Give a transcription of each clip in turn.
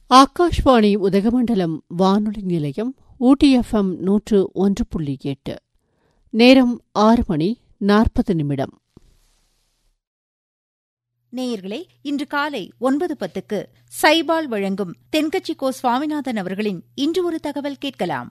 ஆகாஷ்வாணி உதகமண்டலம் வானொலி நிலையம் ஊட்டி எஃப்எம் நூற்று ஒன்று புள்ளி எட்டு நேரம் ஆறு மணி நாற்பது நிமிடம் நேயர்களே இன்று காலை ஒன்பது பத்துக்கு சைபால் வழங்கும் தென்கட்சி கோ சுவாமிநாதன் அவர்களின் இன்று ஒரு தகவல் கேட்கலாம்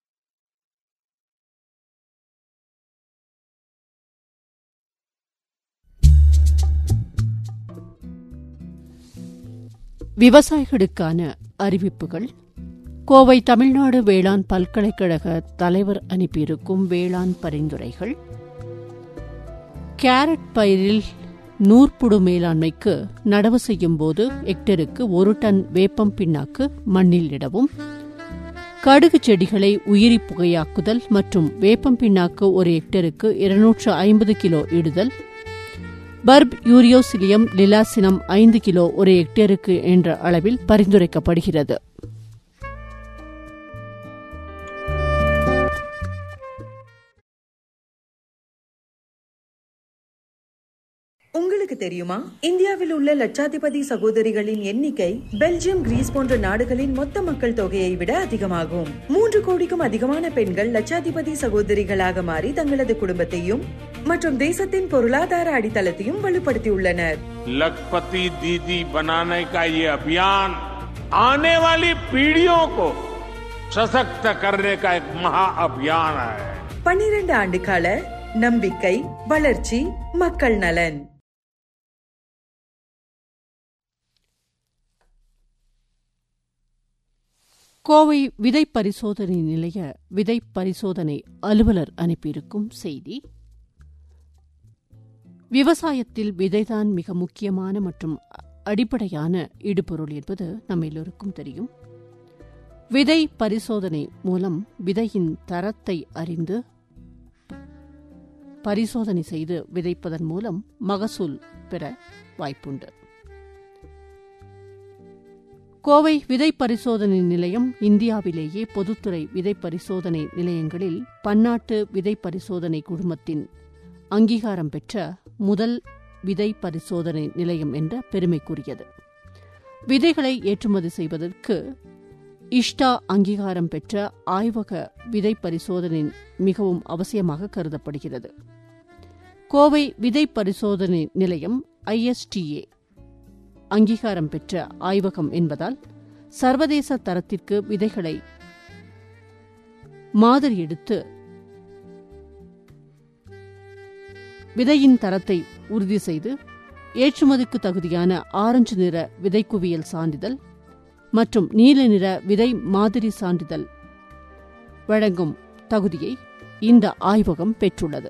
விவசாயிகளுக்கான அறிவிப்புகள் கோவை தமிழ்நாடு வேளாண் பல்கலைக்கழக தலைவர் அனுப்பியிருக்கும் வேளாண் பரிந்துரைகள் கேரட் பயிரில் நூற்புடு மேலாண்மைக்கு நடவு செய்யும் போது ஹெக்டருக்கு ஒரு டன் வேப்பம் பின்னாக்கு மண்ணில் இடவும் கடுகு செடிகளை உயிரி புகையாக்குதல் மற்றும் வேப்பம் பின்னாக்கு ஒரு ஹெக்டருக்கு இருநூற்று ஐம்பது கிலோ இடுதல் பர்ப் யூரியோசிலியம் லிலாசினம் ஐந்து கிலோ ஒரு ஹெக்டேருக்கு என்ற அளவில் பரிந்துரைக்கப்படுகிறது உங்களுக்கு தெரியுமா இந்தியாவில் உள்ள லட்சாதிபதி சகோதரிகளின் எண்ணிக்கை பெல்ஜியம் கிரீஸ் போன்ற நாடுகளின் மொத்த மக்கள் தொகையை விட அதிகமாகும் மூன்று கோடிக்கும் அதிகமான பெண்கள் லட்சாதிபதி சகோதரிகளாக மாறி தங்களது குடும்பத்தையும் மற்றும் தேசத்தின் பொருளாதார அடித்தளத்தையும் வலுப்படுத்தியுள்ளனர் लखपति दीदी बनाने का ये अभियान आने वाली पीढ़ियों को सशक्त करने का एक महा अभियान है பன்னிரண்டு ஆண்டு கால நம்பிக்கை வளர்ச்சி மக்கள் நலன் கோவை விதை பரிசோதனை நிலைய விதை பரிசோதனை அலுவலர் அனுப்பியிருக்கும் செய்தி விவசாயத்தில் விதைதான் மிக முக்கியமான மற்றும் அடிப்படையான இடுபொருள் என்பது நம்ம எல்லோருக்கும் தெரியும் விதை பரிசோதனை மூலம் விதையின் தரத்தை அறிந்து பரிசோதனை செய்து விதைப்பதன் மூலம் மகசூல் பெற வாய்ப்புண்டு கோவை விதை பரிசோதனை நிலையம் இந்தியாவிலேயே பொதுத்துறை விதை பரிசோதனை நிலையங்களில் பன்னாட்டு விதை பரிசோதனை குழுமத்தின் அங்கீகாரம் பெற்ற முதல் விதை பரிசோதனை நிலையம் என்ற பெருமைக்குரியது விதைகளை ஏற்றுமதி செய்வதற்கு இஷ்டா அங்கீகாரம் பெற்ற ஆய்வக விதை பரிசோதனை மிகவும் அவசியமாக கருதப்படுகிறது கோவை விதை பரிசோதனை நிலையம் ஐஎஸ்டிஏ அங்கீகாரம் பெற்ற ஆய்வகம் என்பதால் சர்வதேச தரத்திற்கு விதைகளை மாதிரி எடுத்து விதையின் தரத்தை உறுதி செய்து ஏற்றுமதிக்கு தகுதியான ஆரஞ்சு நிற விதைக்குவியல் சான்றிதழ் மற்றும் நீல நிற விதை மாதிரி சான்றிதழ் வழங்கும் தகுதியை இந்த ஆய்வகம் பெற்றுள்ளது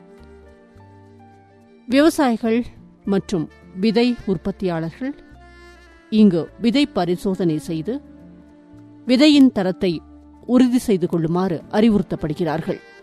விவசாயிகள் மற்றும் விதை உற்பத்தியாளர்கள் இங்கு விதை பரிசோதனை செய்து விதையின் தரத்தை உறுதி செய்து கொள்ளுமாறு அறிவுறுத்தப்படுகிறார்கள்